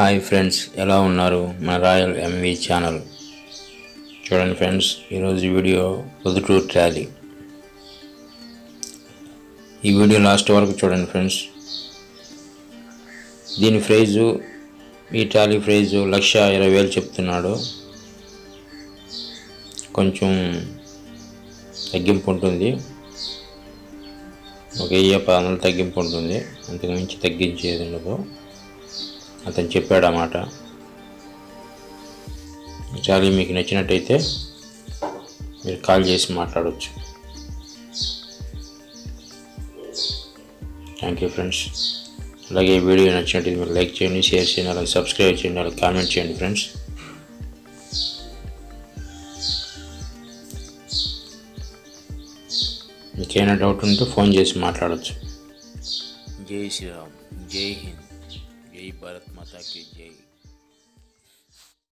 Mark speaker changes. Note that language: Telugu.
Speaker 1: హాయ్ ఫ్రెండ్స్ ఎలా ఉన్నారు మన రాయల్ ఎంవి ఛానల్ చూడండి ఫ్రెండ్స్ ఈరోజు వీడియో పొద్దుటూరు ట్రాలీ ఈ వీడియో లాస్ట్ వరకు చూడండి ఫ్రెండ్స్ దీని ప్రైజు ఈ ట్రాలీ ప్రైజు లక్ష ఇరవై వేలు చెప్తున్నాడు కొంచెం తగ్గింపు ఉంటుంది ఒక వెయ్యి పదొందలు తగ్గింపు ఉంటుంది అంతకు మించి తగ్గించేది ఉండదు అతను చెప్పాడు ఆ మాట చాలా మీకు నచ్చినట్టయితే మీరు కాల్ చేసి మాట్లాడవచ్చు థ్యాంక్ యూ ఫ్రెండ్స్ అలాగే ఈ వీడియో నచ్చినట్టయితే మీరు లైక్ చేయండి షేర్ చేయండి అలాగే సబ్స్క్రైబ్ చేయండి అలాగే కామెంట్ చేయండి ఫ్రెండ్స్ మీకేమైనా డౌట్ ఉంటే ఫోన్ చేసి మాట్లాడచ్చు జై శ్రీరామ్ జై హింద్ జై భారత్ మాతాకి జై